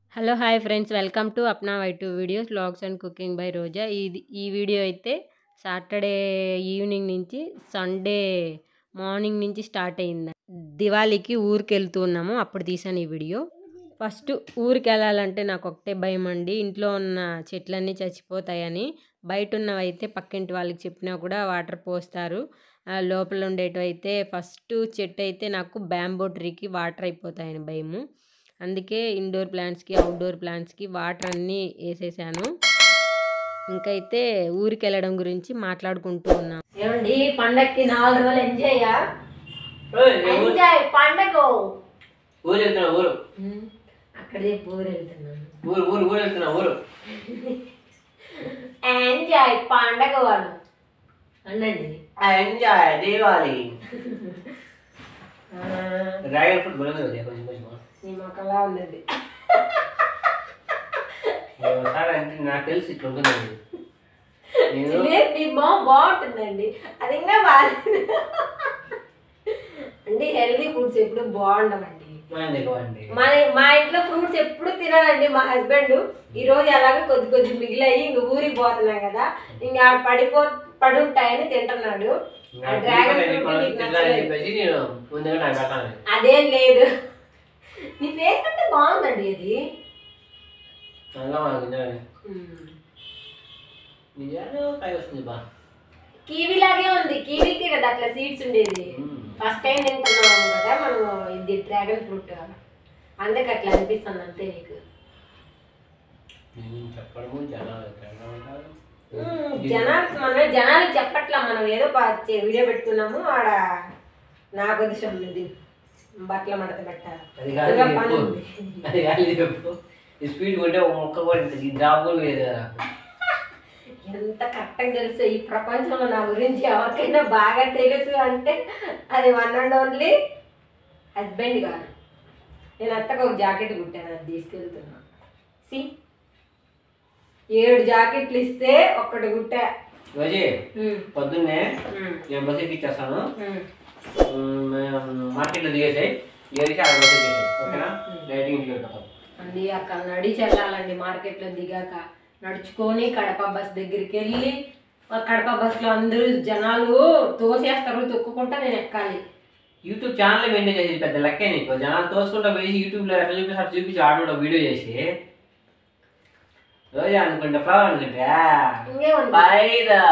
Hello hi friends welcome to Apna Y two videos vlogs and cooking by Roja ఇది ఈ video అయితే Saturday evening నుంచి Sunday morning నుంచి start అయింది దివాళీకి ఊరికి వెళ్తూ ఉన్నాము అప్పుడు తీసాను ఈ వీడియో ఫస్ట్ ఊరికి వెళ్ళాలంటే నాకు ఒకటే భయం అండి ఇంట్లో ఉన్న చెట్లన్నీ చచ్చిపోతాయని బయట ఉన్నవైతే పక్కింటి వాళ్ళకి చెప్పినా కూడా వాటర్ పోస్తారు ఆ, లోపల ఉండేటివి అయితే ఫస్ట్ చెట్టు అయితే నాకు బ్యాంబో ట్రీకి వాటర్ అయిపోతాయని భయము అందుకే ఇండోర్ ప్లాంట్స్కి అవుట్డోర్ ప్లాంట్స్కి వాటర్ అన్నీ వేసేసాను ఇంకైతే ఊరికి వెళ్ళడం గురించి మాట్లాడుకుంటూ ఉన్నాం ఏమండి పండక్కి నాలుగు రోజులు ఎంజాయ్ ఓయ్, నేను ఊరు ఎంజాయ్ పండగ ఊరు వెళ్తున్నా ఊరు అక్కడే ఊరు వెళ్తున్నాను ఊరు ఊరు ఊరు వెళ్తున్నా ఊరు ఎంజాయ్ పండగ వాళ్ళు అనండి ఎంజాయ్ దీవాలి డ్రాగన్ ఫ్రూట్ బలం కొంచెం కొంచెం నీ మొక్కలా ఉన్నది ఒకసారి అంటే నాకు తెలిసి ఇట్లా ఉంటుందండి నేను లేదు, నీ మొహం బాగుంటుందండి అది ఇంకా బాగాలేదు అంటే హెల్దీ ఫుడ్స్ ఎప్పుడు బాగుండవండి మా దగ్గర అండి మన మా ఇంట్లో ఫ్రూట్స్ ఎప్పుడు తినాలండి మా హస్బెండ్ ఈ రోజు అలాగే కొద్ది కొద్ది మిగిలాయి ఇంక ఊరికి పోతున్నాం కదా ఇంకా ఆడ పడిపో పడి ఉంటాయని తింటున్నాడు ఆ డ్రాగన్ ఫ్రూట్ నీకు నచ్చలేదు. చెప్పేసి నేను ముందుగా నాకు పెట్టాలి అదేం లేదు నీ ఫేస్ అంటే బాగుందండి అది అలా మనకు తినాలి నిజాలు పై వస్తుంది బా కీవీ లాగే ఉంది కీవీకి కదా అట్లా సీడ్స్ ఉండేది ఫస్ట్ టైం తింటున్నాము కదా మనం ఇది డ్రాగన్ ఫ్రూట్ అందుకే అట్లా అనిపిస్తుంది అంతే నీకు నేను చెప్పడము జనాలు ఎక్కడ ఉంటారు మ్మ్. జనాలు మన జనాలు చెప్పట్లా మనం ఏదో పా- చే- వీడియో పెట్టుకున్నాము ఆడ నా పొజిషన్ ఉంది బట్టల మడత పెట్టాలి అది కాదు ఇంకా ఇది పని చెప్పు. ఉంది. అది కాదు ఇది చెప్పు ఈ స్పీడ్ కొంటే ఒక మొక్క కూడా ఇంత- ఈ డ్రాప్ కూడా లేదు కదా ఎంత కరెక్ట్గా తెలుసు ఈ ప్రపంచంలో నా గురించి ఎవరికైనా బాగా తెలుసు అంటే అది వన్ అండ్ ఓన్లీ హస్బెండ్ కాదు నేను అత్తకు ఒక జాకెట్ కుట్టాను అది తీసుకెళ్తున్నా సి ఏడు జాకెట్లు ఇస్తే ఒక్కటి కుట్టా రోజీ ఉమ్, పొద్దున్నే ఉమ్, నేను బస్ ఎక్కిచ్చేస్తాను ఉమ్. మార్కెట్లో దిగేసాయి దిగేసి ఆడ బస్ ఎక్కేసాయి ఓకేనా డైరెక్ట్ ఇంటికి వెళ్ళిపోతాం అండి అక్కడ నడిచి వెళ్ళాలండి మార్కెట్లో దిగాక నడుచుకొని కడప బస్ దగ్గరికి వెళ్ళి ఆ కడప బస్లో అందరూ జనాలు తోసేస్తారు తొక్కుకుంటా నేను ఎక్కాలి యూట్యూబ్ ఛానల్ మెయింటైన్ చేసేది పెద్ద లెక్కే నీకు జనాలు తోసుకుంటా పోయి యూట్యూబ్లో ఎట్లా చూపిస్తే అట్లా చూపించి ఆడ వీడియో చేసి రోజు అనుకుంటా ఫ్లవర్ అనుకుంటా ఇంకేమండి పైదా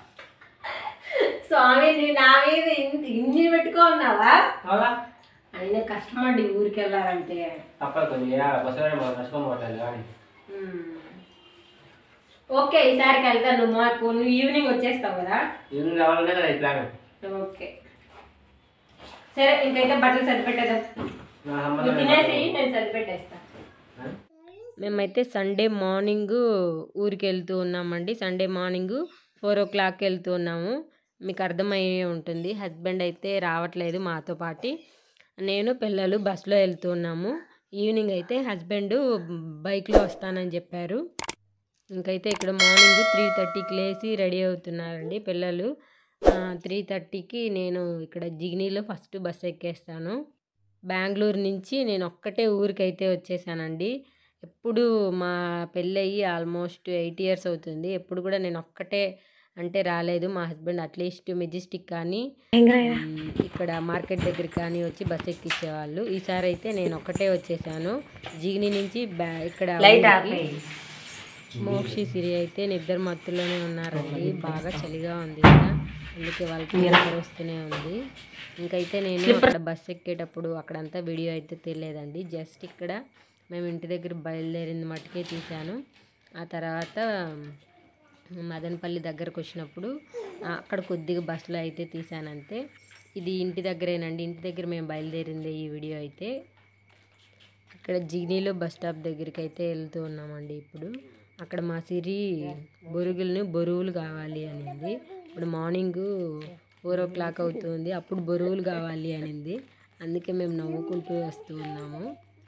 స్వామి నీ నా మీద ఇంత ఇన్ని పెట్టుకో ఉన్నావా అవునా అయినా కష్టం అండి ఊరికి వెళ్ళాలంటే తప్పదు కొంచెం బస్సు మనం నడుచుకోమోటాలి కానీ ఉమ్. ఓకే ఈసారికి వెళ్తాను నువ్వు మాకు నువ్వు ఈవినింగ్ వచ్చేస్తావు కదా ఈవినింగ్ రావాలనే కదా ఈ ప్లాన్ ఓకే సరే ఇంకైతే బట్టలు సరిపెట్టేద్దాం నా నువ్వు సంబంధం తినేసి నేను సరిపెట్టేస్తా మేమైతే సండే మార్నింగ్ ఊరికి వెళ్తూ ఉన్నామండి సండే మార్నింగ్ ఫోర్ ఓ క్లాక్కి వెళ్తూ ఉన్నాము మీకు అర్థమయ్యే ఉంటుంది హస్బెండ్ అయితే రావట్లేదు మాతో పాటి నేను పిల్లలు బస్సులో వెళ్తూ ఉన్నాము ఈవినింగ్ అయితే హస్బెండ్ బైక్లో వస్తానని చెప్పారు ఇంకైతే ఇక్కడ మార్నింగ్ త్రీ థర్టీకి లేచి రెడీ అవుతున్నారండి పిల్లలు త్రీ థర్టీకి నేను ఇక్కడ జిగ్నీలో ఫస్ట్ బస్ ఎక్కేస్తాను బెంగళూరు నుంచి నేను ఒక్కటే ఊరికైతే వచ్చేసానండి ఎప్పుడు మా పెళ్ళయి ఆల్మోస్ట్ ఎయిట్ ఇయర్స్ అవుతుంది ఎప్పుడు కూడా నేను ఒక్కటే అంటే రాలేదు మా హస్బెండ్ అట్లీస్ట్ మెజెస్టిక్ కానీ మ్, ఇక్కడ మార్కెట్ దగ్గరికి కానీ వచ్చి బస్ ఎక్కించేవాళ్ళు ఈసారి అయితే నేను ఒక్కటే వచ్చేసాను జిగిని నుంచి బ్యా- ఇక్కడ ఊరికి మోక్షి సిరి అయితే నిద్ర మత్తులోనే ఉన్నారండి బాగా చలిగా ఉంది కదా అందుకే వాళ్ళకి నిద్ర వస్తూనే ఉంది ఇంకైతే నేను అక్కడ బస్ ఎక్కేటప్పుడు అక్కడంతా వీడియో అయితే తెలియదండి జస్ట్ ఇక్కడ మేము ఇంటి దగ్గర బయలుదేరింది మట్టుకే తీశాను ఆ తర్వాత మదనపల్లి దగ్గరకు వచ్చినప్పుడు ఆ, అక్కడ కొద్దిగా బస్సులో అయితే తీశానంతే ఇది ఇంటి దగ్గరేనండి ఇంటి దగ్గర మేము బయలుదేరింది ఈ వీడియో అయితే ఇక్కడ జిగ్నీలో బస్ స్టాప్ దగ్గరికి అయితే వెళ్తూ ఉన్నామండి ఇప్పుడు అక్కడ మా సిరి బొరుగుల్ని బరువులు కావాలి అనింది ఇప్పుడు మార్నింగ్ ఫోర్ ఓ క్లాక్ అవుతుంది అప్పుడు బరువులు కావాలి అనింది అందుకే మేము నవ్వుకుంటూ వస్తూ ఉన్నాము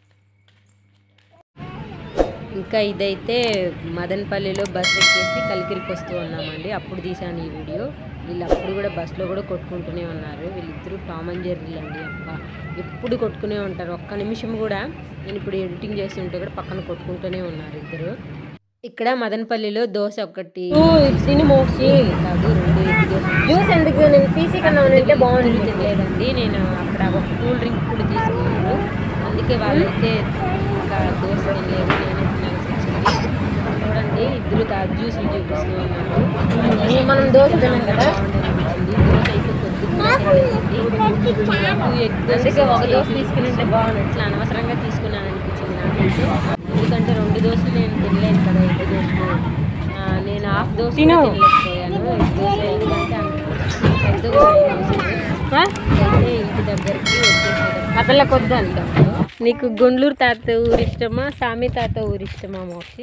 ఇంకా ఇదైతే మదనపల్లిలో బస్ ఎక్కేసి కలికిరికి వస్తూ ఉన్నామండి అప్పుడు తీసాను ఈ వీడియో వీళ్ళు అప్పుడు కూడా బస్సులో కూడా కొట్టుకుంటూనే ఉన్నారు వీళ్ళిద్దరూ టామ్ అండ్ జెర్రీలు అండి అబ్బా ఎప్పుడు కొట్టుకునే ఉంటారు ఒక్క నిమిషం కూడా నేను ఇప్పుడు ఎడిటింగ్ చేస్తుంటే కూడా పక్కన కొట్టుకుంటూనే ఉన్నారు ఇద్దరు ఇక్కడ మదనపల్లిలో దోశ ఒకటి తిని మోక్షి కాదు రెండు ఎగ్ దోశ జ్యూస్ ఎందుకు నేను తీసి కన్నా ఉంటే బాగుంటుంది తినలేదండి నేను అక్కడ ఒక కూల్ డ్రింక్ కూడా తీసుకున్నాను అందుకే వాళ్ళైతే ఇంకా దోశ తినలేదు నేనే తినాల్సి వచ్చింది చూడండి ఇద్దరు తా జ్యూసులు చూపిస్తూ ఉన్నారు మనం దోశ తిన్నాం కదా బాగుంది దోశ అయితే కొద్దిగా తినలేదండి. టూ ఎగ్ దోశ అందుకే ఒక దోశ తీసుకుని ఉంటే బాగుండు ఇట్లా అనవసరంగా తీసుకున్నాను అనిపించింది నాకైతే ఎందుకంటే రెండు దోశలు నేను తినలేను కదా ఎగ్ దోశలు ఆ, నేను హాఫ్ దోశ కూడా తినలేకపోయాను ఎగ్ దోశ ఎందుకంటే అంత పెద్దగా ఉన్నాయి దోశలు. అయితే ఇంటి దగ్గరికి వచ్చేసేటప్పుడు ఆ పిల్ల కొద్ది అంట నీకు గుండ్లూరు తాత ఊరు ఇష్టమా సామి తాత ఊరు ఇష్టమా మోక్షి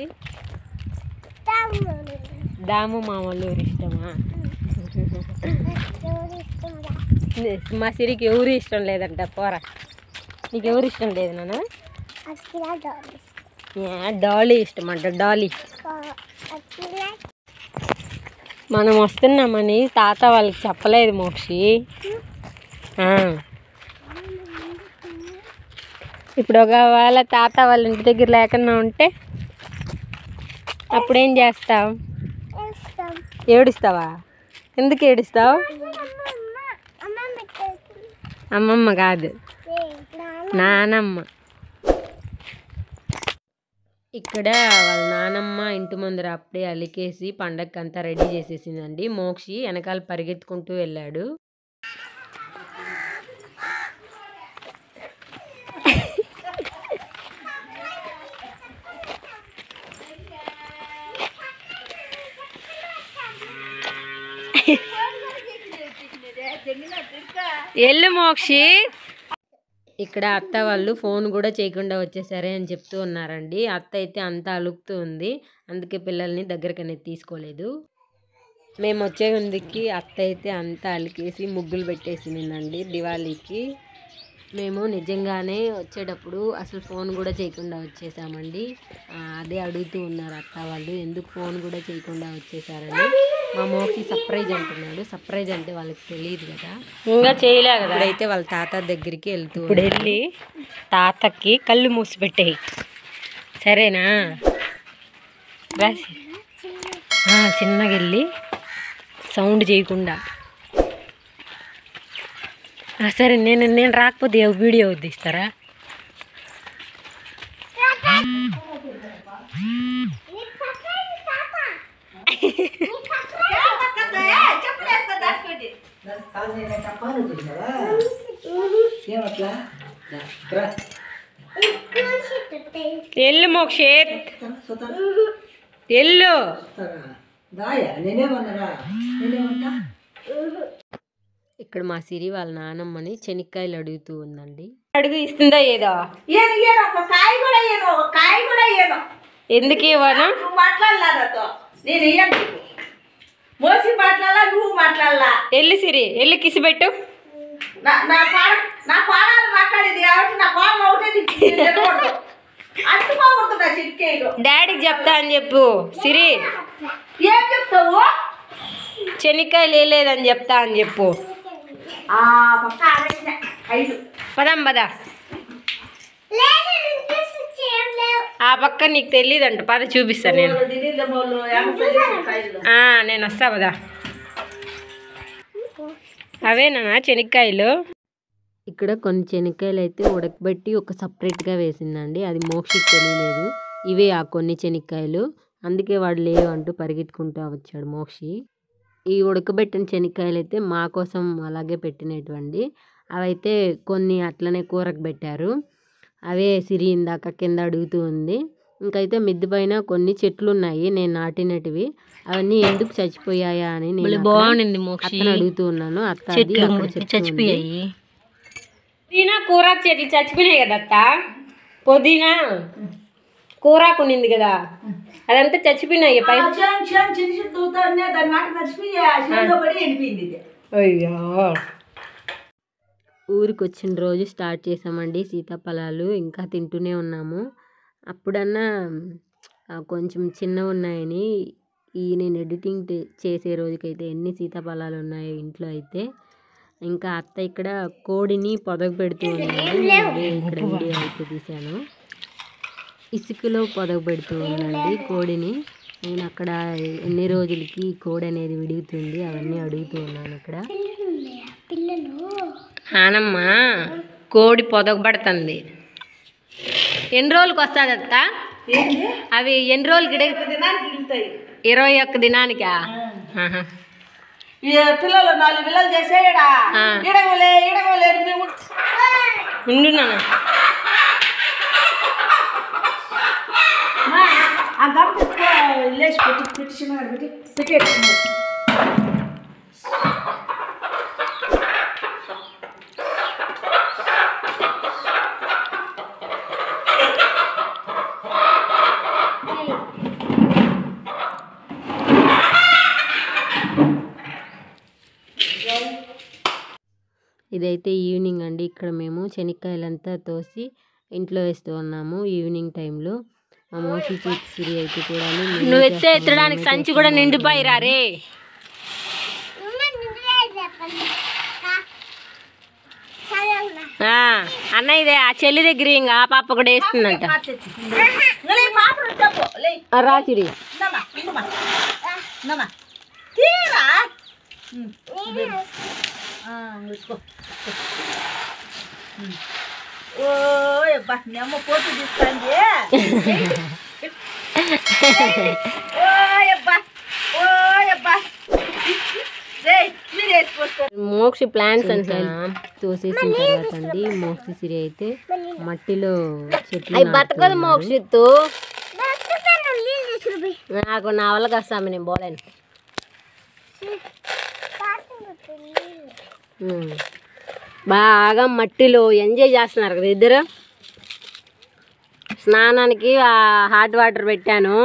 దాము మామూలు ఊరు ఇష్టమా మా సిరికి ఎవరు ఇష్టం లేదంట పోరా నీకు ఎవరు ఇష్టం లేదు నాన్న ఏ, డాలీ ఇష్టం అంట డాలీ మనం వస్తున్నామని తాత వాళ్ళకి చెప్పలేదు మోక్షి ఆ. ఇప్పుడు ఒకవేళ తాత వాళ్ళ ఇంటి దగ్గర లేకుండా ఉంటే అప్పుడేం చేస్తావు ఏడుస్తావా ఎందుకు ఏడుస్తావు అమ్మమ్మ కాదు నానమ్మ ఇక్కడ వాళ్ళ నానమ్మ ఇంటి ముందర అప్పుడే అలికేసి పండగకి అంతా రెడీ చేసేసిందండి మోక్షి వెనకాల పరిగెత్తుకుంటూ వెళ్ళాడు ఎల్లు మోక్షి ఇక్కడ అత్త వాళ్ళు ఫోన్ కూడా చేయకుండా వచ్చేసారే అని చెప్తూ ఉన్నారండి అత్త అయితే అంతా అలుగుతూ ఉంది అందుకే పిల్లల్ని దగ్గరికి అనేది తీసుకోలేదు మేము వచ్చే ముందుకి అత్త అయితే అంతా అలికేసి ముగ్గులు పెట్టేసిందండి దివాళీకి మేము నిజంగానే వచ్చేటప్పుడు అసలు ఫోన్ కూడా చేయకుండా వచ్చేసామండి ఆ, అదే అడుగుతూ ఉన్నారు అత్త వాళ్ళు ఎందుకు ఫోన్ కూడా చేయకుండా వచ్చేసారని మా మోకి సర్ప్రైజ్ అంటున్నాడు సర్ప్రైజ్ అంటే వాళ్ళకి తెలియదు కదా ఇంకా చేయలే కదా ఇప్పుడైతే వాళ్ళ తాత దగ్గరికి వెళ్తూ ఇప్పుడు వెళ్ళి తాతకి కళ్ళు మూసి పెట్టేయి సరేనా రా. ఆ, చిన్నగా వెళ్ళి సౌండ్ చేయకుండా ఆ, సరే నేను నేను రాకపోతే ఏ వీడియో తీస్తారా ఎల్లు మోక్షేత్ ఎల్లు ఇక్కడ మా సిరి వాళ్ళ నానమ్మని చెనిక్కాయలు అడుగుతూ ఉందండి అడుగు ఇస్తుందా ఏదో ఏను ఏను ఒక కాయ కూడా ఏను ఒక కాయ కూడా ఏను ఎందుకు ఇవ్వను నువ్వు మాట్లాడలా నాతో నేను ఇయ్యను నీకు. మోసి మాట్లాడాలా నువ్వు మాట్లాడాలా ఎల్లు సిరి ఎల్లు కిసి పెట్టు నా నా పాడ నా పాడాలు మాట్లాడేది కాబట్టి నా పాడలు ఒకటే తినకూడదు అంటుకోకూడదు నా చిట్కేలు డాడీకి చెప్తా అని చెప్పు సిరి ఏం చెప్తావు చెనిక్కాయలు వేయలేదని చెప్తా అని చెప్పు ఆ పక్క ఆడేసిన ఐదు పదం పద ఆ పక్క నీకు తెలియదంట పద చూపిస్తా నేను దిలీల మోళ్ళు ఎంగ ఆ, నేను వస్తా పదా అవేనా చెనిక్కాయలు ఇక్కడ కొన్ని చెనిక్కాయలు అయితే ఉడకబెట్టి ఒక సపరేట్గా వేసిందండి అది మోక్షికి తెలియలేదు ఇవే ఆ కొన్ని చెనిక్కాయలు అందుకే వాడు లేవు అంటూ పరిగెత్తుకుంటూ వచ్చాడు మోక్షి ఈ ఉడకబెట్టిన చెనిక్కాయలు అయితే మా కోసం అలాగే పెట్టినటువంటి అవైతే కొన్ని అట్లనే కూరకు పెట్టారు అవే సిరి ఇందాక కింద అడుగుతూ ఉంది ఇంకైతే మిద్ది పైన కొన్ని చెట్లు ఉన్నాయి నేను నాటినటివి అవన్నీ ఎందుకు చచ్చిపోయాయా అని నేను అక్కడ బాగుండింది మోక్షి అత్తను అడుగుతూ ఉన్నాను అత్త అది చెట్లు అక్కడ చెట్టు ఉంది. చచ్చిపోయాయి పుదీనా కూరాకు చెట్లు చచ్చిపోయినాయి కదా అత్త పుదీనా కూరాకు ఉండింది కదా అదంతా చచ్చిపోయినాయి పై చిన్న చిన్న చిన్న చిన్న తూతానే దాని మాట మర్చిపోయి ఆ చేతిలో పడి ఎండిపోయింది ఇది అయ్యో ఊరికి వచ్చిన రోజు స్టార్ట్ చేసామండి సీతాఫలాలు ఇంకా తింటూనే ఉన్నాము అప్పుడన్నా ఆ, కొంచెం చిన్నగా ఉన్నాయని ఈ నేను ఎడిటింగ్ టే- చేసే రోజుకైతే ఎన్ని సీతాఫలాలు ఉన్నాయో ఇంట్లో అయితే ఇంకా అత్త ఇక్కడ కోడిని పొదగ పెడుతూ ఉందండి నేను అదే ఇక్కడ వీడియో అయితే తీశాను ఇసుకలో పొదగ పెడుతూ ఉందండి కోడిని నేను అక్కడ ఎన్ని రోజులకి కోడి అనేది విడుగుతుంది అవన్నీ అడుగుతూ ఉన్నాను ఇక్కడ ఆనమ్మ కోడి పొదగబడుతుంది ఎన్ని రోజులకి వస్తుంది అత్త ఏంది అవి ఎన్ని రోజులకి ఇడ- దినానికి ఇడుతాయి ఇరవై ఒక్క దినానికా ఆహా. ఈ పిల్లలు నాలుగు పిల్లలు చేసేయడా ఆ. ఇడగలే ఇడగలే మేము ఉండు నాన్న మా, ఆ గమ్ తెచ్చుకో, లేచి పెట్టి పెట్టి చిన్నగా పెట్టి పెట్టేడు ఇదైతే ఈవినింగ్ అండి ఇక్కడ మేము శనక్కాయలంతా తోసి ఇంట్లో వేస్తూ ఉన్నాము ఈవినింగ్ టైంలో మా మోసి సిరి అయితే కూడా నువ్వు ఎత్తే ఎత్తడానికి సంచి కూడా నిండిపోయిరా రే ఆ, అన్న ఇదే ఆ చెల్లి దగ్గర ఇంకా ఆ పాప కూడా వేస్తుందంట లే పాపడు చెప్పు లే ఆ, రాసిరి నమ్మా నమ్మా నమ్మా తీరా ఉమ్, ఆ, తీసుకో ఉమ్. ఓ అబ్బా మీ అమ్మ పోతు తీసుకోండి ఓ అబ్బా ఓ అబ్బా రే మీరు వేసుకోవచ్చు మోక్షి ప్లాన్స్ అంట తోసేసిన తర్వాత అండి మోసి సిరి అయితే మట్టిలో చెట్లు అవి బతకదు నాటుతూ ఉన్నారు. మోక్షిత్తు నాకు నా వల్ల కస్తాము నేను పోలేను ఉమ్. బాగా మట్టిలో ఎంజాయ్ చేస్తున్నారు కదా ఇద్దరు స్నానానికి ఆ హాట్ వాటర్ పెట్టాను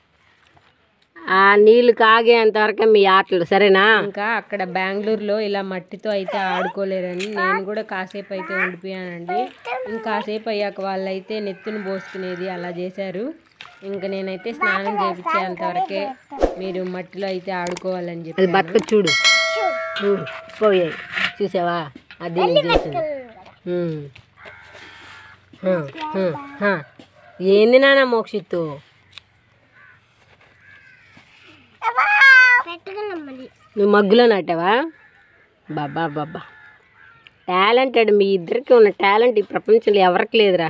ఆ నీళ్ళు కాగేంత వరకు మీ ఆటలు సరేనా ఇంకా అక్కడ బెంగళూరులో ఇలా మట్టితో అయితే ఆడుకోలేరని నేను కూడా కాసేపు అయితే ఉండిపోయానండి ఇంకాసేపు అయ్యాక వాళ్ళైతే నెత్తును పోసుకునేది అలా చేశారు ఇంకా నేనైతే స్నానం చేయించేంత వరకే మీరు మట్టిలో అయితే ఆడుకోవాలని అది చెప్పి బతక చూడు ఉమ్, పోయాయి చూసావా అది నేను చేసింది ఉమ్. హ, హ, హ. ఏంది నాన్న మోక్షిత్తు నువ్వు మగ్గులో నాటావా బాబా బాబా టాలెంటెడ్ మీ ఇద్దరికి ఉన్న టాలెంట్ ఈ ప్రపంచంలో ఎవరికి లేదురా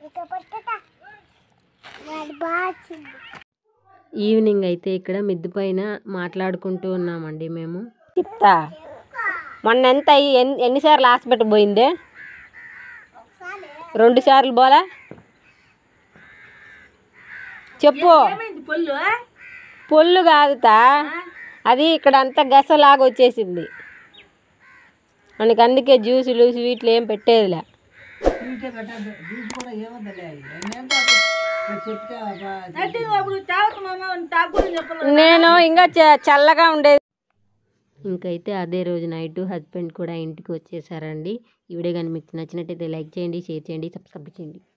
ఈవినింగ్ అయితే ఇక్కడ మిద్దు పైన మాట్లాడుకుంటూ ఉన్నామండి మేము చెప్తా మొన్న ఎంత అయ్యి ఎన్ని ఎన్నిసార్లు హాస్పిటల్ పోయిందే రెండు సార్లు పోలా చెప్పు ఏమైంది పొల్లు పొల్లు కాదుతా అది ఇక్కడ అంతా గసలాగా వచ్చేసింది మనకి అందుకే జ్యూసులు స్వీట్లు ఏం పెట్టేదిలే అప్పుడు తాగుతు మామ తాగుని చెప్పలేదు నేను ఇంకా చ- చల్లగా ఉండేది ఇంకైతే అదే రోజు నైట్ హస్బెండ్ కూడా ఇంటికి వచ్చేసారండి ఈ వీడియో కానీ మీకు నచ్చినట్టయితే లైక్ చేయండి షేర్ చేయండి సబ్స్క్రైబ్ చేయండి